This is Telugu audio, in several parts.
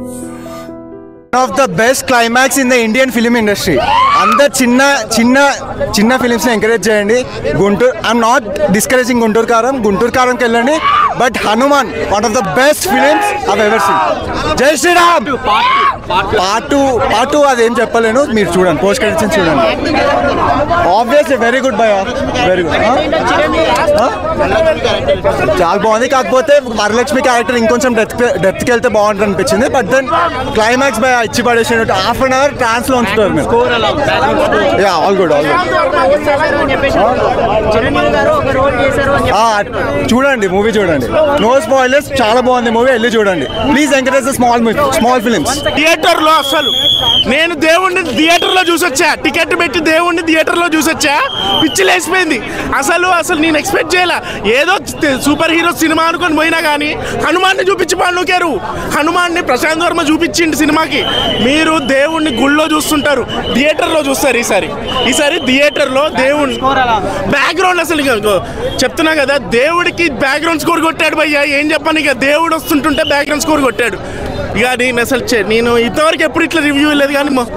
of the best climax in the Indian film industry అందరు చిన్న చిన్న చిన్న ఫిలిమ్స్ ఎంకరేజ్ చేయండి Guntur I'm not discouraging Guntur Kaaram Guntur కారంకి వెళ్ళండి but Hanuman one of the best films of ever seen Jai Shriram part two part two అదేం చెప్పలేను మీరు చూడండి పోస్ట్ క్రెడిట్స్ చూడండి obviously very good by very good చాలా బాగుంది కాకపోతే వరలక్ష్మి క్యారెక్టర్ ఇంకొంచెం డెప్త్ డెప్త్కి వెళ్తే బాగుంటుంది అనిపించింది బట్ దెన్ క్లైమాక్స్ బై ఇచ్చి పడేసినట్టు హాఫ్ అన్ అవర్ ట్రాన్స్ లో ఉంచుతారు మీరు yeah all good all Chiranjeevi garu ఒక రోల్ చేశారు అని గుడ్ చూడండి మూవీ చూడండి నో స్పాయిలర్స్ చాలా బాగుంది మూవీ వెళ్ళి చూడండి please encourage small small films theatre లో అసలు నేను దేవుణ్ణి థియేటర్ లో చూసొచ్చా టికెట్ పెట్టి దేవుణ్ణి థియేటర్ లో చూసొచ్చా పిచ్చి లేచిపోయింది అసలు అసలు నేను ఎక్స్పెక్ట్ చేయాల ఏదో త- సూపర్ హీరో సినిమా అనుకొని పోయినా కానీ హనుమాన్ని చూపించి పండుకేరు హనుమాన్ని ప్రశాంత్ వర్మ చూపించిండు సినిమాకి మీరు దేవుణ్ణి గుళ్ళో చూస్తుంటారు థియేటర్ లో చూస్తారు ఈసారి ఈసారి థియేటర్ లో దేవుణ్ణి బ్యాక్గ్రౌండ్ అసలు ఇక ఇగో చెప్తున్నా కదా దేవుడికి బ్యాక్గ్రౌండ్ స్కోర్ కొట్టాడు భయ్యా ఏం చెప్పాను ఇక దేవుడు వస్తుంటుంటే బ్యాక్గ్రౌండ్ స్కోర్ కొట్టాడు ఇక నేను అసలు చే- నేను ఇంతవరకు ఎప్పుడు ఇట్లా రివ్యూ లేదు కానీ మొ-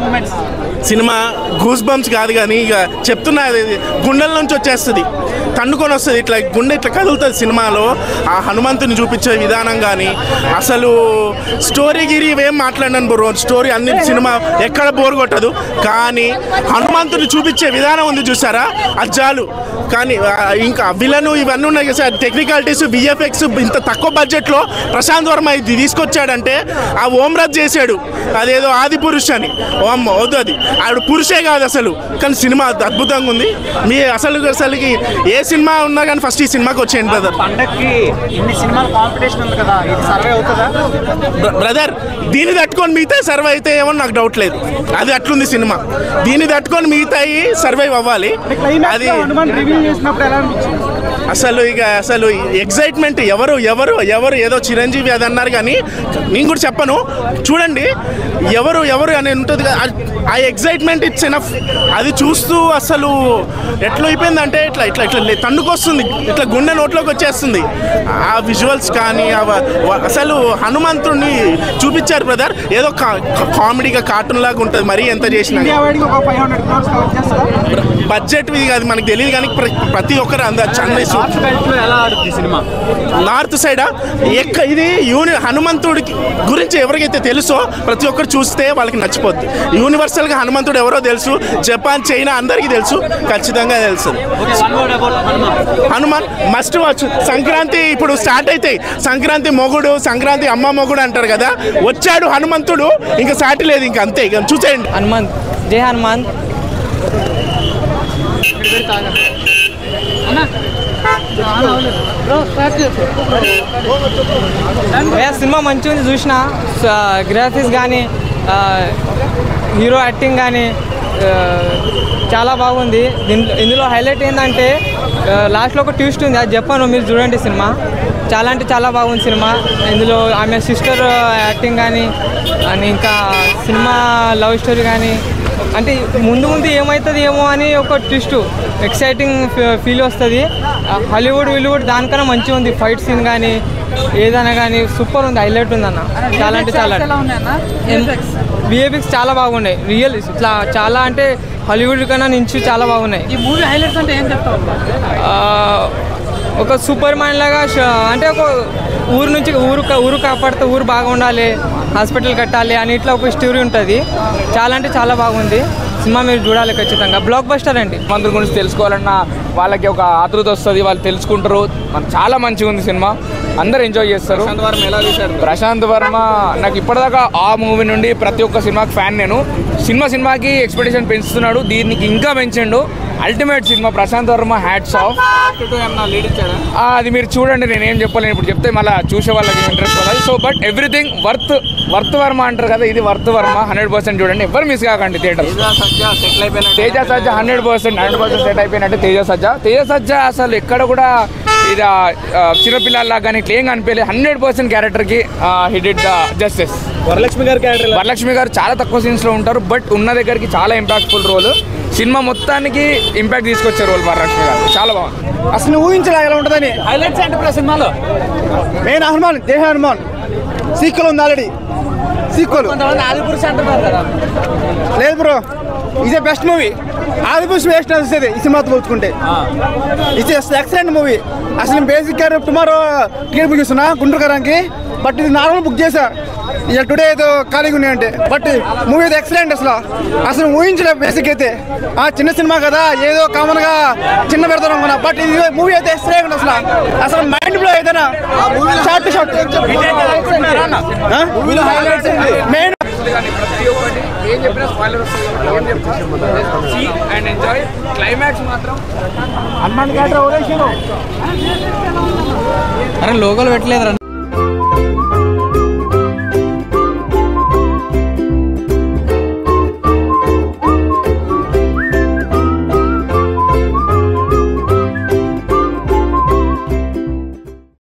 సినిమా గూస్ బంప్స్ కాదు కానీ ఇక చెప్తున్నా అది గుండెల నుంచి వచ్చేస్తుంది తన్నుకొని వస్తుంది ఇట్లా గుండె ఇట్లా కదులుతుంది సినిమాలో ఆ హనుమంతుని చూపించే విధానం కానీ అసలు స్టోరీ గిరి ఇవేం మాట్లాడినాను బ్రో స్టోరీ అన్ని సినిమా ఎక్కడ బోర్ కొట్టదు కానీ హనుమంతుని చూపించే విధానం ఉంది చూసారా అది చాలు కానీ ఆ, ఇంకా విలను ఇవన్నీ ఉన్నాయి కదా సార్ టెక్నికాలిటీస్ విఎఫ్ఎక్స్ ఇంత తక్కువ బడ్జెట్లో ప్రశాంత్ వర్మ ఇది తీసుకొచ్చాడంటే ఆ ఓమ్రాజ్ చేశాడు అదేదో ఆది పురుష్ అని ఓం వద్దు అది ఆవిడ పురుషే కాదు అసలు కానీ సినిమా అద్భు- అద్భుతంగా ఉంది మీ అసలు అసలుకి ఏ సినిమా ఉన్నా కానీ ఫస్ట్ ఈ సినిమాకి వచ్చేయండి బ్రదర్ పండక్కి ఇన్ని సినిమాల కాంపిటీషన్ ఉంది కదా ఇది సర్వే అవుతుందా బ్రదర్ దీన్ని తట్టుకొని మిగతా సర్వే అయితే ఏమో నాకు డౌట్ లేదు అది అట్లుంది సినిమా దీన్ని తట్టుకొని మిగతా సర్వైవ్ అవ్వాలి అది హనుమాన్ రివ్యూ చేసినప్పుడు ఎలా అనిపించింది అసలు ఇక అసలు ఎగ్జైట్మెంట్ ఎవరు ఎవరు ఎవరు ఏదో చిరంజీవి అది అన్నారు కానీ నేను కూడా చెప్పను చూడండి ఎవరు ఎవరు అని ఉంటుంది కదా ఆ- ఆ ఎగ్జైట్మెంట్ ఇట్స్ ఎనఫ్ అది చూస్తూ అసలు ఎట్లా అయిపోయిందంటే ఇట్లా ఇట్లా ఇట్లా లే- తన్నుకొస్తుంది ఇట్లా గుండె నోట్లోకి వచ్చేస్తుంది ఆ విజువల్స్ కానీ ఆ వ- వ- అసలు హనుమంతుడిని చూపించారు బ్రదర్ ఏదో కా- కామెడీగా కార్టూన్ లాగా ఉంటుంది మరీ ఎంత చేసినా ఇండియా వైడ్కి ఒక ఫైవ్ హండ్రెడ్ క్రోర్స్ కలెక్ట్ చేస్తుందా బడ్జెట్ ఇది కాదు మనకు తెలియదు కానీ ప్ర- ప్రతి ఒక్కరు అంద చెన్నై సు- నార్త్ బెల్ట్ లో ఎలా ఆడుతుంది సినిమా నార్త్ సైడ్ ఎక్క ఇది యూని హనుమంతుడికి గురించి ఎవరికైతే తెలుసో ప్రతి ఒక్కరు చూస్తే వాళ్ళకి నచ్చిపోద్ది యూనివర్సల్ గా హనుమంతుడు ఎవరో తెలుసు జపాన్ చైనా అందరికీ తెలుసు ఖచ్చితంగా తెలుసు హనుమాన్ మస్ట్ వాచ్ సంక్రాంతి ఇప్పుడు స్టార్ట్ అవుతాయి సంక్రాంతి మొగుడు సంక్రాంతి అమ్మ మొగుడు అంటారు కదా వచ్చాడు హనుమంతుడు ఇంకా సాటి లేదు ఇంకా అంతే ఇక చూసేయండి హనుమంత్ జై హనుమంత్ ఏ సినిమా మంచిగా ఉంది చూసిన గ్రాఫిక్స్ కానీ హీరో యాక్టింగ్ కానీ చాలా బాగుంది దీంట్లో ఇందులో హైలైట్ ఏంటంటే లాస్ట్లో ఒక ట్విస్ట్ ఉంది అది చెప్పాను మీరు చూడండి సినిమా చాలా అంటే చాలా బాగుంది సినిమా ఇందులో ఆమె సిస్టర్ యాక్టింగ్ కానీ అని ఇంకా సినిమా లవ్ స్టోరీ కానీ అంటే ముందు ముందు ఏమవుతుంది ఏమో అని ఒక ట్విస్ట్ ఎక్సైటింగ్ ఫీల్ వస్తుంది హాలీవుడ్ విలీవుడ్ దానికన్నా మంచిగా ఉంది ఫైట్ సీన్ కానీ ఏదైనా కానీ సూపర్ ఉంది హైలైట్ ఉంది అన్న చాలా అంటే చాలా విఎఫ్ఎక్స్ చాలా బాగున్నాయి రియల్ ఇట్లా చాలా అంటే హాలీవుడ్ కన్నా నుంచి చాలా బాగున్నాయి ఈ మూవీ హైలైట్స్ అంటే ఏం చెప్తావు ఆ, ఒక సూపర్ మ్యాన్ లాగా ష- అంటే ఒక ఊరు నుంచి ఊరు కా- ఊరు కాపాడితే ఊరు బాగా ఉండాలి హాస్పిటల్ కట్టాలి అని ఇట్లా ఒక స్టోరీ ఉంటుంది చాలా అంటే చాలా బాగుంది సినిమా మీరు చూడాలి ఖచ్చితంగా బ్లాక్ బస్టర్ అండి మంత్రి గురించి తెలుసుకోవాలన్న వాళ్ళకి ఒక ఆతృత వస్తుంది వాళ్ళు తెలుసుకుంటారు మన చాలా మంచిగా ఉంది సినిమా అందరు ఎంజాయ్ చేస్తారు ప్రశాంత్ వర్మ నాకు ఇప్పటిదాకా ఆ మూవీ నుండి ప్రతి ఒక్క సినిమాకి ఫ్యాన్ నేను సినిమా సినిమాకి ఎక్స్పెక్టేషన్ పెంచుతున్నాడు దీనికి ఇంకా పెంచిండు అల్టిమేట్ సినిమా ప్రశాంత్ వర్మ హ్యాట్స్ ఆఫ్ అది మీరు చూడండి నేను ఏం చెప్పలేను ఇప్పుడు చెప్తే మళ్ళీ చూసే వాళ్ళకి ఇంట్రెస్ట్ వస్తుంది so but everything worth worth Varma అంటారు కదా ఇది వర్త్ వర్మ హండ్రెడ్ పర్సెంట్ చూడండి ఎవరు మిస్ కాకండి theatre Teja Sajja hundred percent hundred percent set అయిపోయినట్టు తేజ సజ్జ తేజ సజ్జ అసలు ఎక్కడ కూడా ఇది ఆ, ఆ, చిన్నపిల్లల్లా కానీ ఇట్లా ఏం కనిపించలేదు హండ్రెడ్ పర్సెంట్ క్యారెక్టర్కి hit it the justice Varalakshmi garu character Varalakshmi garu చాలా తక్కువ సీన్స్లో ఉంటారు బట్ ఉన్న దగ్గరికి చాలా ఇంపాక్ట్ఫుల్ రోల్ సినిమా మొత్తానికి ఇంపాక్ట్ తీసుకొచ్చే రోల్ వరలక్ష్మి గారు చాలా బాగుంది అసలు ఊహించలే ఎలా ఉంటుందని హైలైట్స్ అంటే ఇప్పుడు సినిమాలో మెయిన్ హనుమాన్ జై హనుమాన్ సీక్వల్ ఉంది ఆల్రెడీ సీక్వల్ లేదు బ్రో ఇదే బెస్ట్ మూవీ ఆదిపురుష్ వేస్ట్ వస్తుంది ఈ సినిమాతో పోల్చుకుంటే ఇది ఎక్సలెంట్ మూవీ అసలు బేసిక్ గా టుమారో టికెట్ బుక్ చేస్తున్నా గుంటూరు గారానికి బట్ ఇది నార్మల్ బుక్ చేసా ఇక టుడే ఏదో ఖాళీగా ఉన్నాయంటే బట్ మూవీ అయితే ఎక్సలెంట్ అసలు అసలు ఊహించలేదు బేసిక్ అయితే ఆ చిన్న సినిమా కదా ఏదో కామన్ గా చిన్న పెడతాను అనుకున్నా బట్ ఇది మూవీ అయితే ఎక్సలెంట్ అసలు అసలు మైండ్ బ్లో ఏదైనా షార్ట్ షార్ట్ మెయిన్ కానీ ప్రతి ఒక్కటి ఏం చెప్పినా స్పాయిలర్ వస్తుంది కాబట్టి ఏం చెప్తా సీ అండ్ ఎంజాయ్ క్లైమాక్స్ మాత్రం అరే లోకల్ పెట్టలేదు